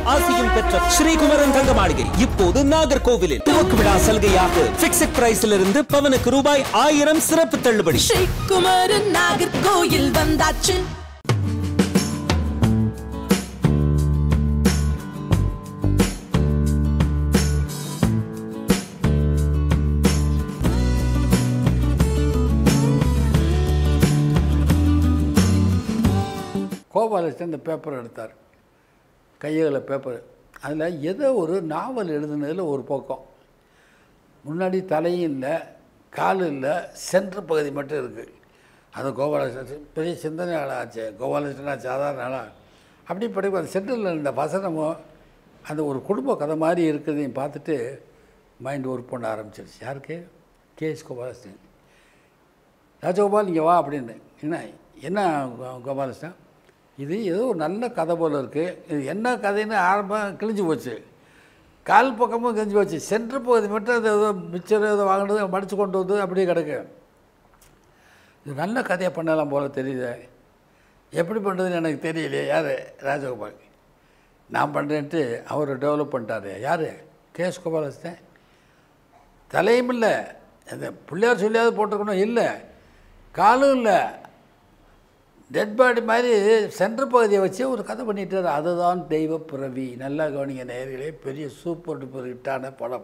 ஆசையும் பெற்ற ஸ்ரீகுமரன் தங்க மாளிகை இப்போது நாகர்கோவிலில் துவக்க விழா சலுகையாக பிக்ஸட் பிரைஸில் இருந்து பவனுக்கு ரூபாய் ஆயிரம் சிறப்பு தள்ளுபடி ஸ்ரீகுமரன் நாகர்கோயில் வந்தாச்சு கோபாலகிருஷ்ணன் இந்த பேப்பர் எடுத்தார் கையில் பேப்பர் அதில் ஏதோ ஒரு நாவல் எழுதுனதில் ஒரு பக்கம் முன்னாடி தலையும் இல்லை கால் இல்லை சென்ட்ரு பகுதி மட்டும் இருக்குது அது கோபாலகிருஷ்ணன் பெரிய சிந்தனை ஆளாச்சு கோபாலகிருஷ்ணன் சாதாரண ஆளா அப்படி படிக்கும் அந்த சென்டரில் இருந்த வசனமும் அந்த ஒரு குடும்ப கதை மாதிரி இருக்கிறதையும் பார்த்துட்டு மைண்ட் ஒர்க் பண்ண ஆரம்பிச்சிருச்சு யாருக்கு கேஎஸ் கோபாலகிருஷ்ணன் ராஜகோபால் இங்கே வா அப்படின்னு என்ன என்ன கோ- கோபாலகிருஷ்ணன் இது ஏதோ ஒரு நல்ல கதை போல் இருக்குது இது என்ன கதைன்னு ஆரம்பம் கிழிஞ்சு போச்சு கால் பக்கமும் கிழிஞ்சு போச்சு சென்ட்ரு பகுதி மட்டும் அது ஏதோ மிச்சர் ஏதோ வாங்கினது மடித்து கொண்டு வந்து அப்படியே கிடக்கு இது நல்ல கதையை பண்ணலாம் போல் தெரியுது எப்படி பண்ணுறதுன்னு எனக்கு தெரியலையே யார் ராஜகோபால் நான் பண்ணுறேன்ட்டு அவர் டெவலப் பண்ணிட்டாரு யார் கேஎஸ் கோபாலகிருஷ்ணன் தலையும் இல்லை அந்த பிள்ளையார் சொல்லியாவது போட்டிருக்கணும் இல்லை காலும் இல்லை டெட் பாடி மாதிரி சென்ட்ரு பகுதியை வச்சு ஒரு கதை பண்ணிட்டார் அதுதான் தெய்வ பிறவி நல்லா கவனிங்க நேர்களே பெரிய சூப்பர் டூப்பர் ஹிட்டான படம்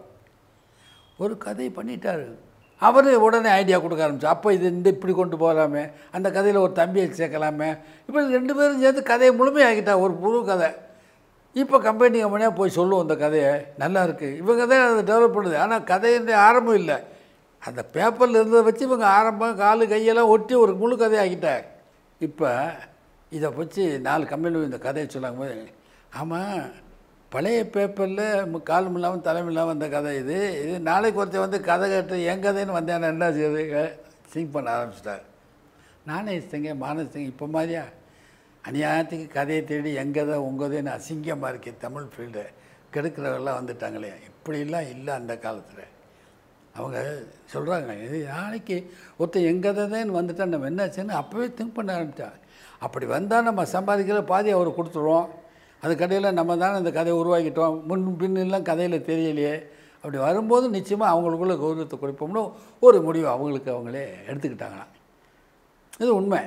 ஒரு கதை பண்ணிட்டார் அவர் உடனே ஐடியா கொடுக்க ஆரம்பிச்சு அப்போ இது இந்த இப்படி கொண்டு போகலாமே அந்த கதையில் ஒரு தம்பியை சேர்க்கலாமே இப்போ ரெண்டு பேரும் சேர்ந்து கதையை முழுமையாக்கிட்டா ஒரு புது கதை இப்போ கம்பெனி கம்பெனியாக போய் சொல்லுவோம் இந்த கதையை நல்லா இருக்குது இவங்க தான் அதை டெவலப் பண்ணுது ஆனால் கதையினுடைய ஆரம்பம் இல்லை அந்த பேப்பரில் இருந்ததை வச்சு இவங்க ஆரம்பம் காலு கையெல்லாம் ஒட்டி ஒரு முழு கதையை ஆக்கிட்டாங்க இப்போ இதை வச்சு நாலு கம்பெனி இந்த கதையை சொல்லாங்க போது ஆமாம் பழைய பேப்பரில் காலம் இல்லாமல் தலைமை இல்லாமல் வந்த கதை இது இது நாளைக்கு ஒருத்தர் வந்து கதை கேட்டு என் கதைன்னு வந்தேன் என்ன செய்யுது சிங் பண்ண ஆரம்பிச்சிட்டார் நானே இஸ்தங்க மானஸ்தங்க இப்போ மாதிரியா அநியாயத்துக்கு கதையை தேடி எங்கதை உங்கதைன்னு அசிங்கமாக இருக்கே தமிழ் ஃபீல்டு கெடுக்கிறவெல்லாம் வந்துட்டாங்களே இப்படிலாம் இல்லை அந்த காலத்தில் அவங்க சொல்கிறாங்க இது நாளைக்கு ஒருத்தன் எங்கே தான் வந்துட்டா நம்ம என்னாச்சுன்னு அப்போவே திங்க் பண்ண ஆரம்பித்தாங்க அப்படி வந்தால் நம்ம சம்பாதிக்கிற பாதி அவர் கொடுத்துருவோம் அது கடையில் நம்ம தானே இந்த கதையை உருவாக்கிட்டோம் முன் பின்னெல்லாம் கதையில் தெரியலையே அப்படி வரும்போது நிச்சயமாக அவங்களுக்குள்ள கௌரவத்தை கொடுப்போம்னு ஒரு முடிவு அவங்களுக்கு அவங்களே எடுத்துக்கிட்டாங்களாம் இது உண்மை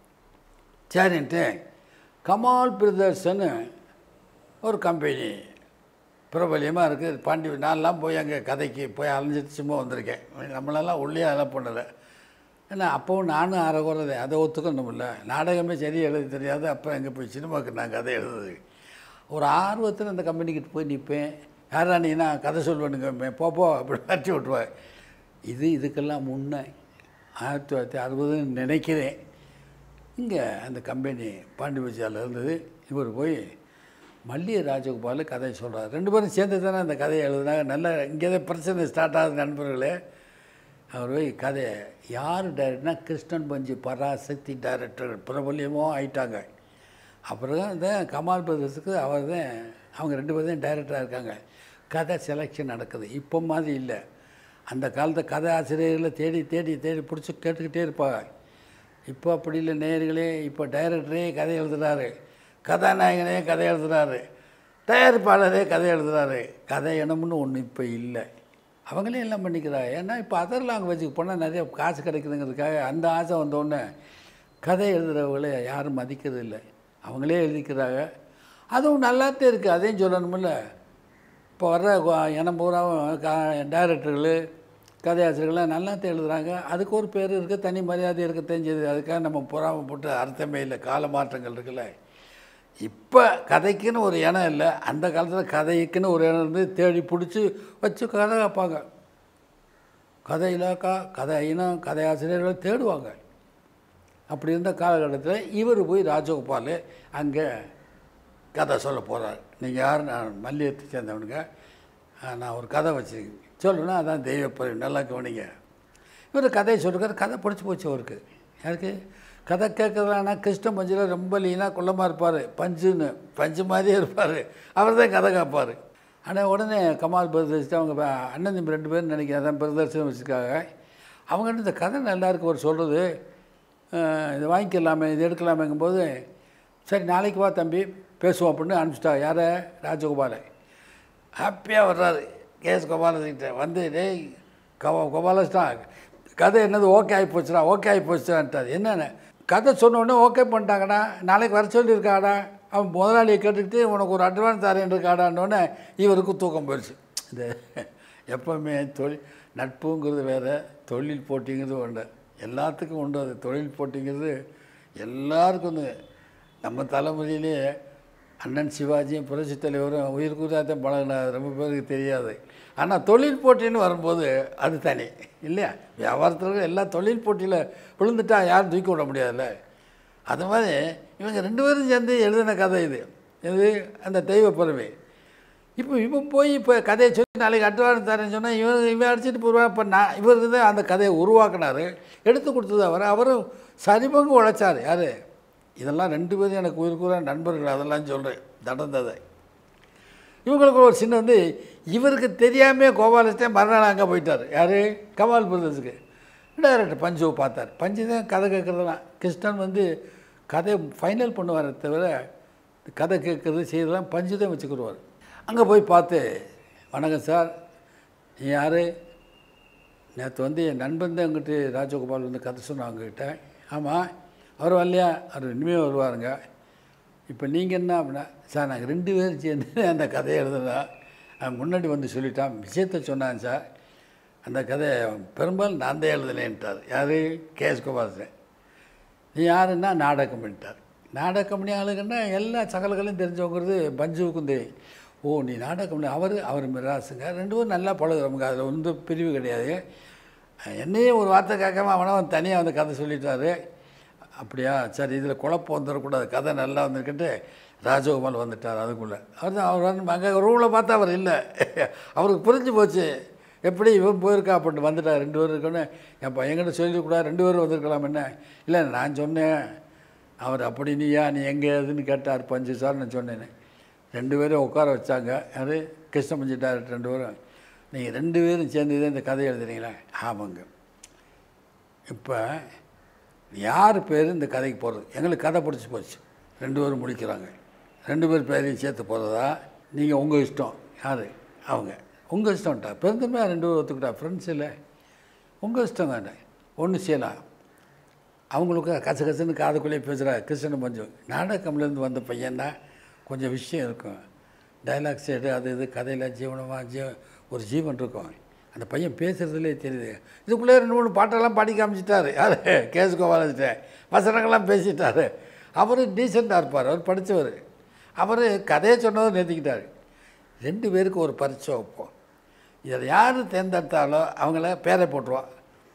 சரின்ட்டு கமால் பிரதர்ஸ்னு ஒரு கம்பெனி பிரபலியமாக இருக்குது பாண்டி நான்லாம் போய் அங்கே கதைக்கு போய் அலைஞ்சிட்டு சும்மா வந்திருக்கேன் நம்மளெல்லாம் உள்ளே அதெல்லாம் பண்ணலை ஏன்னா அப்போவும் நானும் அறகுறதை அதை ஒத்துக்கணும்ல நாடகமே சரி எழுத தெரியாது அப்போ எங்கே போய் சினிமாவுக்கு நான் கதை எழுதுது ஒரு ஆர்வத்தில் அந்த கம்பெனிக்கிட்ட போய் நிற்பேன் யாரா நீனா கதை சொல்வேனுங்க போ போ அப்படி மாற்றி விட்ருவேன் இது இதுக்கெல்லாம் முன்னே ஆயிரத்தி தொள்ளாயிரத்தி அறுபதுன்னு நினைக்கிறேன் இங்கே அந்த கம்பெனி பாண்டி பஜாரில் இருந்தது இவர் போய் மல்லிகை ராஜகோபால் கதை சொல்கிறார் ரெண்டு பேரும் சேர்ந்து தானே அந்த கதையை எழுதுனாங்க நல்ல இங்கே தான் பிரச்சனை ஸ்டார்ட் ஆகுது நண்பர்களே அவர் போய் கதையை யார் டைரக்டர்னா கிருஷ்ணன் பஞ்சு பராசக்தி டைரக்டர் பிரபல்யமோ ஆயிட்டாங்க அப்புறம் தான் இந்த கமால் பிரதர்ஸுக்கு அவர் தான் அவங்க ரெண்டு பேரும் தான் டைரக்டராக இருக்காங்க கதை செலெக்ஷன் நடக்குது இப்போ மாதிரி இல்லை அந்த காலத்து கதை ஆசிரியர்களை தேடி தேடி தேடி பிடிச்சி கேட்டுக்கிட்டே இருப்பாங்க இப்போ அப்படி இல்லை நேயர்களே இப்போ டைரக்டரே கதை எழுதுறாரு கதாநாயகனே கதை எழுதுறாரு தயாரிப்பாளரே கதை எழுதுறாரு கதை இனம்னு ஒன்று இப்போ இல்லை அவங்களே எல்லாம் பண்ணிக்கிறாங்க ஏன்னா இப்போ அதர் லாங்குவேஜுக்கு போனால் நிறைய காசு கிடைக்குதுங்கிறதுக்காக அந்த ஆசை வந்தோடனே கதை எழுதுகிறவங்கள யாரும் மதிக்கிறது இல்லை அவங்களே எழுதிக்கிறாங்க அதுவும் நல்லாத்தான் இருக்குது அதையும் சொல்லணுமில்ல இப்போ வர்ற கொ- இனம் பூராவும் க டைரக்டர்கள் கதையாசிரியர்கள்லாம் நல்லாத்தான் எழுதுறாங்க அதுக்கு ஒரு பேர் இருக்குது தனி மரியாதை இருக்க தெரிஞ்சது அதுக்காக நம்ம புறாம போட்டு அர்த்தமே இல்லை கால மாற்றங்கள் இருக்குல்ல இப்போ கதைக்குன்னு ஒரு இனம் இல்லை அந்த காலத்தில் கதைக்குன்னு ஒரு இனம் இருந்து தேடி பிடிச்சி வச்சு கதை வைப்பாங்க கதை இலாக்கா கதை இனம் கதையாசிரியர்கள் தேடுவாங்க அப்படி இருந்த காலகட்டத்தில் இவர் போய் ராஜகோபால் அங்கே கதை சொல்ல போகிறார் நீங்கள் யார் நான் மல்லியத்தை சேர்ந்தவனுங்க ஆ, நான் ஒரு கதை வச்சுருக்கேன் சொல்லணும்னா அதான் தெய்வப்பறி நல்லா கவனிங்க இவர் கதையை சொல்லிருக்காரு கதை பிடிச்சி போச்சு அவருக்கு யாருக்கு கதை கேட்குறதுனா கிருஷ்ண பஞ்சில் ரொம்ப லீனாக குள்ளமாக இருப்பார் பஞ்சுன்னு பஞ்சு மாதிரியே இருப்பார் அவர் தான் கதை கேட்பார் ஆனால் உடனே கமால் பிரதர்ஸ் அவங்க ப- அண்ணன் தம்பி ரெண்டு பேரும் நினைக்கிறேன் அதான் பிரதர்ஸ்னு வச்சுருக்காங்க அவங்க இந்த கதை நல்லா இருக்கு அவர் சொல்கிறது இதை வாங்கிக்கலாமே இது எடுக்கலாமேங்கும்போது சரி நாளைக்கு வா தம்பி பேசுவோம் அப்படின்னு அனுப்பிச்சிட்டா யாரை ராஜகோபாலை ஹாப்பியாக வர்றாரு கேஎஸ் கோபாலகிட்ட வந்து டேய் கவா கோபாலஸ்டா கதை என்னது ஓகே ஆகி போச்சுடா ஓகே ஆகி போச்சுடான்ட்டார் என்னென்ன கதை சொன்ன உடனே ஓகே பண்ணிட்டாங்கடா நாளைக்கு வர சொல்லியிருக்காடா அவன் முதலாளியை கேட்டுக்கிட்டு உனக்கு ஒரு அட்வான்ஸ் தரேன் இருக்காடான்னொடனே இவருக்கு தூக்கம் போயிடுச்சு இந்த எப்போவுமே தொழில் நட்புங்கிறது வேறு தொழில் போட்டிங்கிறது உண்டு எல்லாத்துக்கும் உண்டு அது தொழில் போட்டிங்கிறது எல்லாருக்கும் வந்து நம்ம தலைமுறையிலே அண்ணன் சிவாஜியும் புரட்சி தலைவரும் உயிர் கூறாதான் பழகினார் ரொம்ப பேருக்கு தெரியாது ஆனால் தொழில் போட்டின்னு வரும்போது அது தனி இல்லையா வியாபாரத்தில் எல்லா தொழில் போட்டியில் விழுந்துட்டா யாரும் தூக்கி விட முடியாதுல்ல அது மாதிரி இவங்க ரெண்டு பேரும் சேர்ந்து எழுதின கதை இது இது அந்த தெய்வ பிறவை இப்போ இவன் போய் இப்போ கதையை சொல்லி நாளைக்கு அட்வான்ஸ் தரேன்னு சொன்னால் இவன் இவன் அடிச்சுட்டு போடுவான் இப்போ நான் இவருக்கு தான் அந்த கதையை உருவாக்குனார் எடுத்து கொடுத்தது அவர் அவரும் சரிபங்கு உழைச்சார் யார் இதெல்லாம் ரெண்டு பேரும் எனக்கு உயிருக்குற நண்பர்கள் அதெல்லாம் சொல்கிறேன் நடந்ததை இவங்களுக்கு ஒரு சின்ன வந்து இவருக்கு தெரியாமே கோபாலஸ்டே மறுநாள் அங்கே போயிட்டார் யார் கமால் பிரதர்ஸுக்கு டைரக்டர் பஞ்சுவை பார்த்தார் பஞ்சு தான் கதை கேட்குறதெல்லாம் கிருஷ்ணன் வந்து கதை ஃபைனல் பண்ணுவாரே தவிர கதை கேட்குறது செய்யறதெல்லாம் பஞ்சு தான் வச்சுக்கிடுவார் அங்கே போய் பார்த்து வணக்கம் சார் நீ யார் நேற்று வந்து என் நண்பன் தான் எங்கிட்ட ராஜகோபால் வந்து கதை சொன்னாங்க அவங்ககிட்ட ஆமாம் அவர் வரலையா அவர் இனிமேல் வருவாருங்க இப்போ நீங்கள் என்ன அப்படின்னா சார் நாங்கள் ரெண்டு பேரும் சேர்ந்து அந்த கதையை எழுதுனா அவன் முன்னாடி வந்து சொல்லிட்டான் விஷயத்த சொன்னான் சார் அந்த கதையை பெரும்பாலும் நான் தான் எழுதுனேன்ட்டார் யார் கேஎஸ் கோபாலன் நீ யாருன்னா நாடகம் பண்ணிட்டார் நாடகம் பண்ணி ஆளுங்கன்னா எல்லா சகலங்களையும் தெரிஞ்சவங்கிறது பஞ்சுவுக்கும் தெரியும் ஓ நீ நாடகம் பண்ணி அவர் அவர் மிராசுங்க ரெண்டு பேரும் நல்லா பழகுறவங்க அதில் ஒன்றும் பிரிவு கிடையாது என்னையே ஒரு வார்த்தை கேட்காம அவனை அவன் தனியாக வந்து கதை சொல்லிட்டாரு அப்படியா சரி இதில் குழப்பம் வந்துடக்கூடாது கதை நல்லா வந்திருக்கிட்டு ராஜகோபால் வந்துட்டார் அதுக்குள்ளே அவர் தான் அவர் வந்து அங்கே ரூமில் பார்த்தா அவர் இல்லை அவருக்கு புரிஞ்சு போச்சு எப்படி இவன் போயிருக்கா அப்படின்னு வந்துட்டார் ரெண்டு பேரும் இருக்கோன்னு என் பையன்கிட்ட சொல்லிக்கூடாது ரெண்டு பேரும் வந்திருக்கலாம் என்ன இல்லை நான் சொன்னேன் அவர் அப்படி நீயா நீ எங்கே எதுன்னு கேட்டார் பஞ்சு சார் நான் சொன்னேன் ரெண்டு பேரும் உட்கார வச்சாங்க யார் கிருஷ்ணமஞ்சி டேரக்டர் ரெண்டு பேரும் நீங்கள் ரெண்டு பேரும் சேர்ந்து தான் இந்த கதை எழுதுறீங்களா ஆமாங்க இப்போ யார் பேர் இந்த கதைக்கு போகிறது எங்களுக்கு கதை பிடிச்சி போச்சு ரெண்டு பேரும் முடிக்கிறாங்க ரெண்டு பேர் பேரையும் சேர்த்து போகிறதா நீங்கள் உங்கள் இஷ்டம் யார் அவங்க உங்கள் இஷ்டம்ட்டா பெருந்தன்மையாக ரெண்டு பேரும் ஒத்துக்கிட்டா ஃப்ரெண்ட்ஸ் இல்லை உங்கள் இஷ்டம் தானே ஒன்று செய்யலாம் அவங்களுக்கு கச கசன்னு காதுக்குள்ளேயே பேசுகிறா கிருஷ்ணன் பஞ்சு நாடகம்லேருந்து வந்த பையன்னா கொஞ்சம் விஷயம் இருக்கும் டைலாக் சைடு அது இது கதையில் ஜீவனமாக ஜீவ ஒரு ஜீவன் இருக்கும் அந்த பையன் பேசுகிறதுலே தெரியுது இதுக்குள்ளே ரெண்டு மூணு பாட்டெல்லாம் பாடி காமிச்சிட்டாரு யார் கேஸ் கோபாலஜிட்ட வசனங்கள்லாம் பேசிட்டாரு அவர் டீசெண்டாக இருப்பார் அவர் படித்தவர் அவர் கதையை சொன்னதை நிறுத்திக்கிட்டார் ரெண்டு பேருக்கு ஒரு பரிச்சை வைப்போம் இதில் யார் தேர்ந்தெடுத்தாலோ அவங்கள பேரை போட்டுருவோம்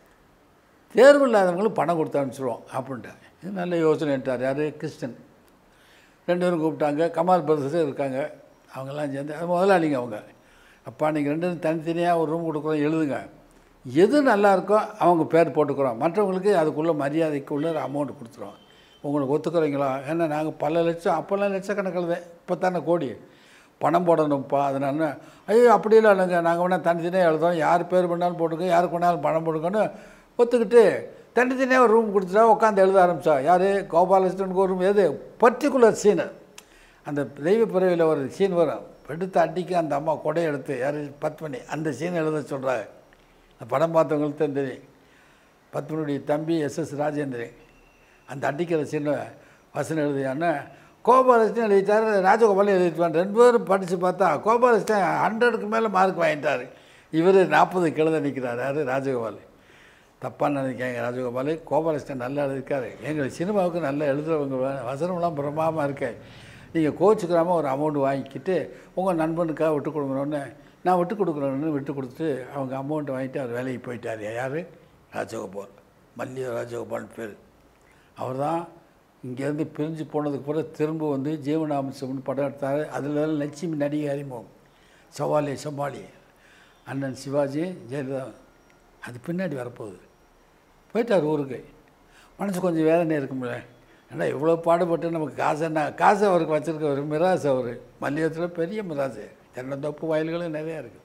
தேர்வு இல்லாதவங்களுக்கு பணம் கொடுத்து அனுப்பிச்சிடுவோம் அப்படின்ட்டார் இது நல்ல யோசனைட்டார் யார் கிறிஸ்டன் ரெண்டு பேரும் கூப்பிட்டாங்க கமால் பிரதர்ஸும் இருக்காங்க அவங்கெல்லாம் சேர்ந்து அது முதலாளிங்க அவங்க அப்பா நீங்கள் ரெண்டு பேரும் தனித்தனியாக ஒரு ரூம் கொடுக்குறோம் எழுதுங்க எது நல்லா இருக்கோ அவங்க பேர் போட்டுக்கிறோம் மற்றவங்களுக்கு அதுக்குள்ளே மரியாதைக்குள்ளே அமௌண்ட் கொடுத்துருவோம் உங்களுக்கு ஒத்துக்கிறீங்களா ஏன்னா நாங்கள் பல லட்சம் அப்போல்லாம் லட்சக்கணக்கில் தான் இப்போ தானே கோடி பணம் போடணும்ப்பா அதனால ஐயோ அப்படிலாம் இல்லைங்க நாங்கள் வேணால் தனித்தனியாக எழுதுறோம் யார் பேர் பண்ணாலும் போட்டுக்க யாருக்கு வேணாலும் பணம் போட்டுக்கன்னு ஒத்துக்கிட்டு தனித்தனியாக ஒரு ரூம் கொடுத்துட்டா உட்காந்து எழுத ஆரம்பித்தா யார் கோபாலகிருஷ்ணனுக்கு ஒரு ரூம் எது பர்டிகுலர் சீனு அந்த தெய்வ பிறவியில் ஒரு சீன் வரும் எடுத்து அடிக்க அந்த அம்மா கொடையை எடுத்து யார் பத்மனி அந்த சீன் எழுத சொல்கிறாங்க அந்த படம் பார்த்தவங்களுக்கு தான் தெரியும் பத்மனுடைய தம்பி எஸ் எஸ் ராஜேந்திரன் அந்த அடிக்கிற சீனை வசனம் எழுதியான்னா கோபாலகிருஷ்ணன் எழுதிட்டார் ராஜகோபாலும் எழுதிட்டார் ரெண்டு பேரும் படித்து பார்த்தா கோபாலகிருஷ்ணன் ஹண்ட்ரடுக்கு மேலே மார்க் வாங்கிட்டார் இவர் நாற்பது கிழத நிற்கிறார் யார் ராஜகோபால் தப்பாக நினைக்காங்க ராஜகோபால் கோபாலகிருஷ்ணன் நல்லா எழுதியிருக்காரு எங்கள் சினிமாவுக்கு நல்லா எழுதுறவங்க வே- வசனம்லாம் பிரமாமல் இருக்கு நீங்கள் கோச்சுக்கிறாம ஒரு அமௌண்ட் வாங்கிக்கிட்டு உங்கள் நண்பனுக்காக விட்டு கொடுக்கணுன்னு நான் விட்டு கொடுக்குறேன்னு விட்டு கொடுத்துட்டு அவங்க அமௌண்ட் வாங்கிட்டு அவர் வேலைக்கு போயிட்டார் யார் ராஜகோபால் மல்லிகை ராஜகோபால் பேர் அவர் தான் இங்கேருந்து பிரிஞ்சு போனதுக்கு பிறகு திரும்ப வந்து ஜீவனாம்சம்னு படம் எடுத்தார் அதில் லட்சுமி நடிகை அறிமுகம் சவாலி சமாளி அண்ணன் சிவாஜி ஜெயலலிதா அது பின்னாடி வரப்போகுது போயிட்டார் ஊருக்கு மனசு கொஞ்சம் வேதனை இருக்கும்ல ஏன்னா இவ்வளோ பாடுபட்டு நமக்கு காசு என்ன காசு அவருக்கு வச்சுருக்க ஒரு மிராசு அவர் மல்லிகத்தில் பெரிய மிராசு தென்னந்தோப்பு வயல்களும் நிறையா இருக்குது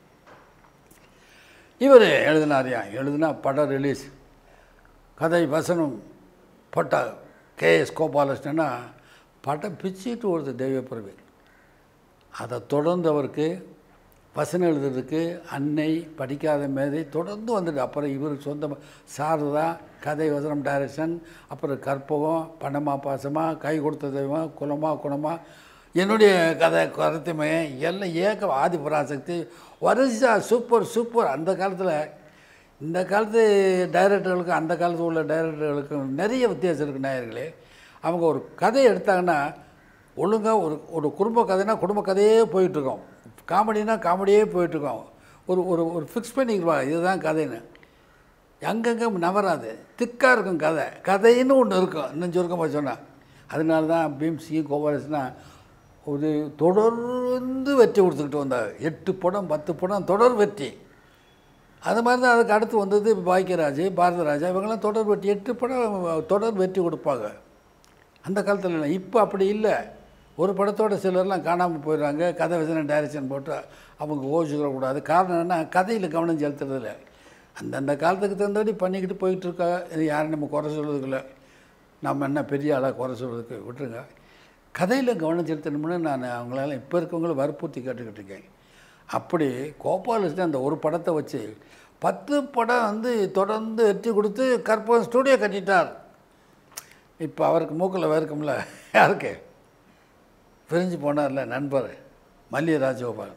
இவர் எழுதினாரியா எழுதினா படம் ரிலீஸ் கதை வசனம் போட்டா கேஎஸ் கோபாலகிருஷ்ணனா படம் பிச்சுட்டு ஓடுது தெய்வப்பிறவி அதை தொடர்ந்து அவருக்கு வசனம் எழுதுறதுக்கு அன்னை படிக்காத மேதை தொடர்ந்து வந்துட்டு அப்புறம் இவர் சொந்த சாரதா கதை வசனம் டைரக்ஷன் அப்புறம் கற்பகம் பணமா பாசமா கை கொடுத்த தெய்வம் குலமா குணமா என்னுடைய கதை கருத்துமே எல்லாம் ஏக ஆதிபராசக்தி வரிசா சூப்பர் சூப்பர் அந்த காலத்தில் இந்த காலத்து டைரக்டர்களுக்கும் அந்த காலத்து உள்ள டைரக்டர்களுக்கும் நிறைய வித்தியாசம் இருக்குது நாயர்களே அவங்க ஒரு கதை எடுத்தாங்கன்னா ஒழுங்காக ஒரு ஒரு குடும்ப கதைனா குடும்ப கதையே போயிட்டுருக்கோம் காமெடினா காமெடியே போயிட்டுருக்கோம் ஒரு ஒரு ஒரு ஃபிக்ஸ் பண்ணிக்குவாங்க இதுதான் கதைன்னு அங்கங்கே நவராது திக்காக இருக்கும் கதை கதைன்னு ஒன்று இருக்கும் இன்னும் சுருக்கமாக சொன்னால் அதனால தான் பீம்சியும் கோபாலஸ்னா ஒரு தொடர்ந்து வெற்றி கொடுத்துக்கிட்டு வந்தாங்க எட்டு படம் பத்து படம் தொடர் வெற்றி அது மாதிரி தான் அதுக்கு அடுத்து வந்தது பாக்கியராஜ் பாரதராஜா இவங்கெல்லாம் தொடர் வெற்றி எட்டு படம் தொடர் வெற்றி கொடுப்பாங்க அந்த காலத்தில் இல்லை இப்போ அப்படி இல்லை ஒரு படத்தோட சிலர்லாம் காணாமல் போயிடுறாங்க கதை வசனம் டைரக்ஷன் போட்டு அவங்க ஓசிக்கிறக்கூடாது காரணம் என்ன கதையில் கவனம் செலுத்துறதில்ல அந்தந்த காலத்துக்கு தகுந்தபடி பண்ணிக்கிட்டு போயிட்டு இருக்கா இது யாரும் நம்ம குறை சொல்கிறதுக்குள்ள நம்ம என்ன பெரிய ஆளாக குறை சொல்கிறதுக்கு விட்டுருங்க கதையில் கவனம் செலுத்தணும்னு நான் அவங்களால இப்போ இருக்கவங்கள வற்புறுத்தி கேட்டுக்கிட்டு இருக்கேன் அப்படி கோபாலகிருஷ்ணன் அந்த ஒரு படத்தை வச்சு பத்து படம் வந்து தொடர்ந்து வெற்றி கொடுத்து கற்பகம் ஸ்டூடியோ கட்டிட்டார் இப்போ அவருக்கு மூக்கில் வேர்க்கும்ல யாருக்கு பிரிஞ்சு போனார்ல நண்பர் மல்லிய ராஜகோபால்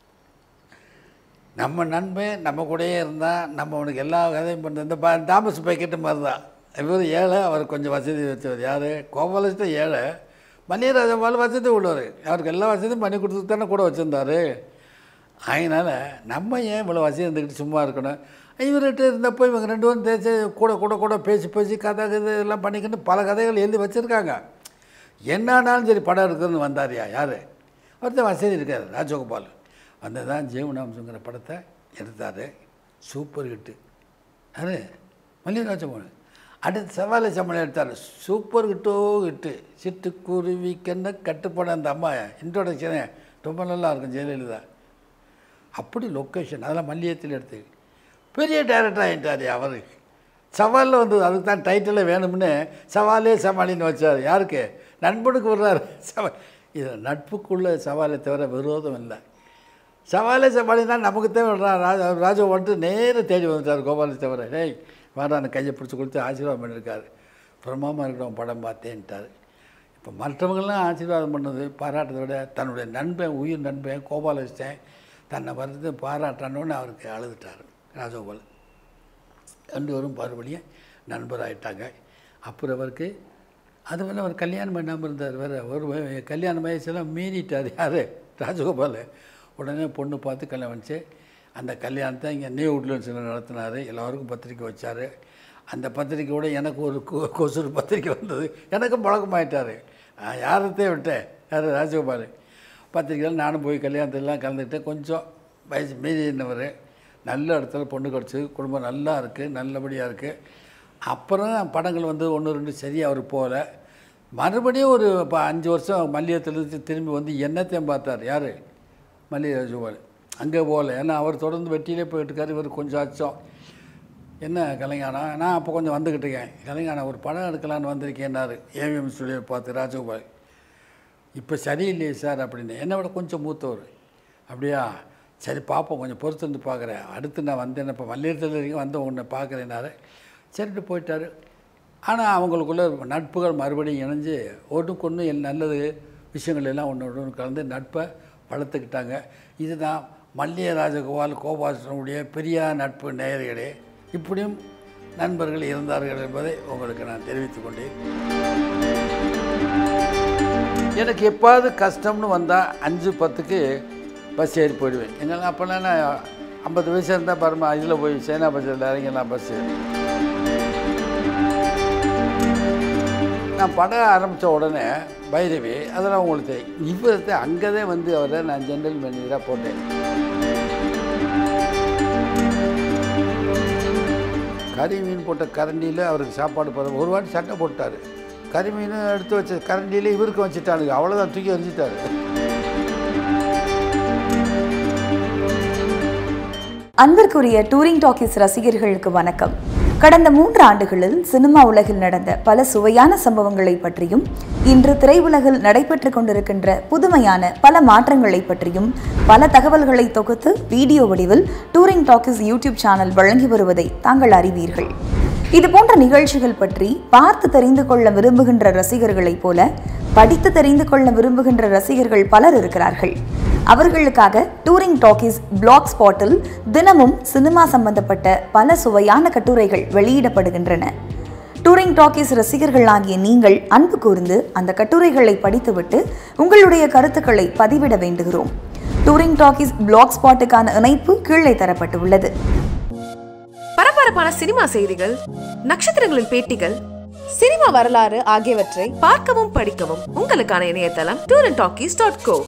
நம்ம நண்பன் நம்ம கூடயே இருந்தால் நம்ம அவனுக்கு எல்லா கதையும் பண்ணுறது இந்த பா- தாமஸ் பேக்கெட்டு மாதிரி தான் இவர் ஏழை அவர் கொஞ்சம் வசதி வச்சவர் யார் கோபாலகிருஷ்ணன் ஏழை மல்லிய ராஜகோபால் வசதி உள்ளவர் அவருக்கு எல்லா வசதியும் பண்ணி கொடுத்து தானே கூட வச்சுருந்தாரு அதனால் நம்ம ஏன் இவ்வளோ வசதி இருந்துக்கிட்டு சும்மா இருக்கணும் இவர்கிட்ட இருந்தப்போ இவங்க ரெண்டு பேரும் தேய்ச்சி கூட கூட கூட பேசி பேசி கதை கதை எல்லாம் பண்ணிக்கிட்டு பல கதைகள் எழுதி வச்சுருக்காங்க என்னானாலும் சரி படம் இருக்குதுன்னு வந்தார்யா யார் ஒருத்தர் வசதி இருக்கார் ராஜகோபால் வந்து தான் ஜீவனாம்சங்கிற படத்தை எடுத்தார் சூப்பர் ஹிட்டு யார் மல்லிகராஜமோகன் அடுத்து செவ்வாழை சம்பளம் எடுத்தார் சூப்பர் ஹிட்டோ ஹிட்டு சிட்டுக்குருவி கண்ண கட்டுப்பட அந்த அம்மா இன்ட்ரோடக்ஷனே ரொம்ப நல்லா இருக்கும் ஜெயலலிதா அப்படி லொக்கேஷன் அதெல்லாம் மல்லியத்தில் எடுத்து பெரிய டைரக்டர் ஆகிட்டார் அவர் சவாலில் வந்தது அதுக்கு தான் டைட்டிலே வேணும்னு சவாலே சமாளின்னு வச்சார் யாருக்கு நண்பனுக்கு விடுறாரு சவா இது நட்புக்குள்ள சவாலை தவிர விரோதம் இல்லை சவாலே சமாளி தான் நமக்கு தேவை ராஜா ராஜா வந்துட்டு நேர தேடி வந்துட்டார் கோபாலை தவிர டேய் வாடான்னு கையை பிடிச்சி கொடுத்து ஆசீர்வாதம் பண்ணியிருக்காரு பிரமாமா இருக்கட்டும் படம் பார்த்தேன்ட்டார் இப்போ மற்றவங்களாம் ஆசீர்வாதம் பண்ணது பாராட்டதை விட தன்னுடைய நண்பன் உயிர் நண்பன் கோபாலகிருஷ்ணன் தன்னை வந்து பாராட்டணுன்னு அவருக்கு அழுதுட்டார் ராஜகோபால் ரெண்டு பேரும் மறுபடியும் நண்பராயிட்டாங்க அப்புறம் அவருக்கு அது மேலே அவர் கல்யாணம் பண்ணாமல் இருந்தார் வேறு ஒரு வய- கல்யாண வயசுலாம் மீறிட்டார் யார் ராஜகோபால் உடனே பொண்ணு பார்த்து கல்யாணம் வந்துச்சு அந்த கல்யாணத்தை இங்கே நியூ உட்லண்ட்ஸில் நடத்தினார் எல்லோருக்கும் பத்திரிக்கை வச்சார் அந்த பத்திரிக்கையோட எனக்கு ஒரு கொ- கொசுறு பத்திரிக்கை வந்தது எனக்கும் பழக்கமாயிட்டார் நான் யாரத்தையும் விட்டேன் யார் ராஜகோபால் பத்திரிக்கையில் நானும் போய் கல்யாணத்திலலாம் கலந்துக்கிட்டேன் கொஞ்சம் வயசு மீறினவர் நல்ல இடத்துல பொண்ணு கிடச்சி குடும்பம் நல்லா இருக்குது நல்லபடியாக இருக்குது அப்புறம் படங்கள் வந்து ஒன்று ரெண்டு சரியாக அவர் போகல மறுபடியும் ஒரு இப்போ அஞ்சு வருஷம் மல்லியத்திலிருந்து திரும்பி வந்து என்னத்தையும் பார்த்தார் யார் மல்லிகை ராஜகோபால் அங்கே போகல ஏன்னா அவர் தொடர்ந்து வெட்டியிலே போயிட்டு இருக்காரு இவர் கொஞ்சம் அச்சம் என்ன கலைஞானம் நான் அப்போ கொஞ்சம் வந்துக்கிட்டு இருக்கேன் கலைஞானம் ஒரு படம் எடுக்கலான்னு வந்திருக்கேன்னாரு ஏவிஎம் ஸ்டுடியோ பார்த்து ராஜகோபால் இப்போ சரியில்லையே சார் அப்படின்னு என்னை விட கொஞ்சம் மூத்தவர் அப்படியா சரி பார்ப்போம் கொஞ்சம் பொறுத்திருந்து பார்க்குறேன் அடுத்து நான் வந்தேன் இப்போ மல்லிகத்தில் வரைக்கும் வந்து உன்னை பார்க்குறேன்னாரு சரிட்டு போயிட்டார் ஆனால் அவங்களுக்குள்ள நட்புகள் மறுபடியும் இணைஞ்சு ஒன்றுக்கு ஒன்று என் நல்லது விஷயங்கள் எல்லாம் ஒன்று ஒன்று கலந்து நட்பை வளர்த்துக்கிட்டாங்க இதுதான் மல்லிய ராஜகோபால் கோபாலனுடைய பெரிய நட்பு நேயர்களே இப்படியும் நண்பர்கள் இருந்தார்கள் என்பதை உங்களுக்கு நான் தெரிவித்துக் கொண்டேன் எனக்கு எப்பாவது கஷ்டம்னு வந்தால் அஞ்சு பத்துக்கு பஸ் ஏறி போயிடுவேன் எங்கெல்லாம் அப்போல்லாம் நான் ஐம்பது வயசு இருந்தால் பாருமா இதில் போய் சேனா பஸ்ஸில் இறங்கிடலாம் பஸ்ஸு நான் படம் ஆரம்பித்த உடனே பைரவி அதெல்லாம் உங்களுக்கு தெரியும் இவரத்தை அங்கே தான் வந்து அவரை நான் ஜென்ரல் மேனேஜராக போட்டேன் கறி மீன் போட்ட கரண்டியில் அவருக்கு சாப்பாடு போட ஒரு வாட்டி சட்டை போட்டார் கறி மீன் எடுத்து வச்ச கரண்டியில் இவருக்கு வச்சுட்டானுங்க அவ்வளோதான் தூக்கி எறிஞ்சிட்டாரு அன்பிற்குரிய டூரிங் டாக்கீஸ் ரசிகர்களுக்கு வணக்கம் கடந்த மூன்று ஆண்டுகளில் சினிமா உலகில் நடந்த பல சுவையான சம்பவங்களை பற்றியும் இன்று திரையுலகில் நடைபெற்றுக் கொண்டிருக்கின்ற புதுமையான பல மாற்றங்களை பற்றியும் பல தகவல்களை தொகுத்து வீடியோ வடிவில் டூரிங் டாக்கிஸ் யூடியூப் சேனல் வழங்கி வருவதை தாங்கள் அறிவீர்கள் இது போன்ற நிகழ்ச்சிகள் பற்றி பார்த்து தெரிந்து கொள்ள விரும்புகின்ற ரசிகர்களைப் போல படித்து தெரிந்து கொள்ள விரும்புகின்ற ரசிகர்கள் பலர் இருக்கிறார்கள் அவர்களுக்காக டூரிங் டாக்கிஸ் பிளாக் ஸ்பாட்டில் தினமும் சினிமா சம்பந்தப்பட்ட பல சுவையான கட்டுரைகள் வெளியிடப்படுகின்றன டூரிங் டாக்கிஸ் ரசிகர்கள் ஆகிய நீங்கள் அன்பு கூர்ந்து அந்த கட்டுரைகளை படித்துவிட்டு உங்களுடைய கருத்துக்களை பதிவிட வேண்டுகிறோம் டூரிங் டாக்கிஸ் பிளாக் ஸ்பாட்டுக்கான இணைப்பு கீழே தரப்பட்டுள்ளது பரபரப்பான சினிமா செய்திகள் நட்சத்திரங்களின் பேட்டிகள் சினிமா வரலாறு ஆகியவற்றை பார்க்கவும் படிக்கவும் உங்களுக்கான இணையதளம் tour and talkies dot go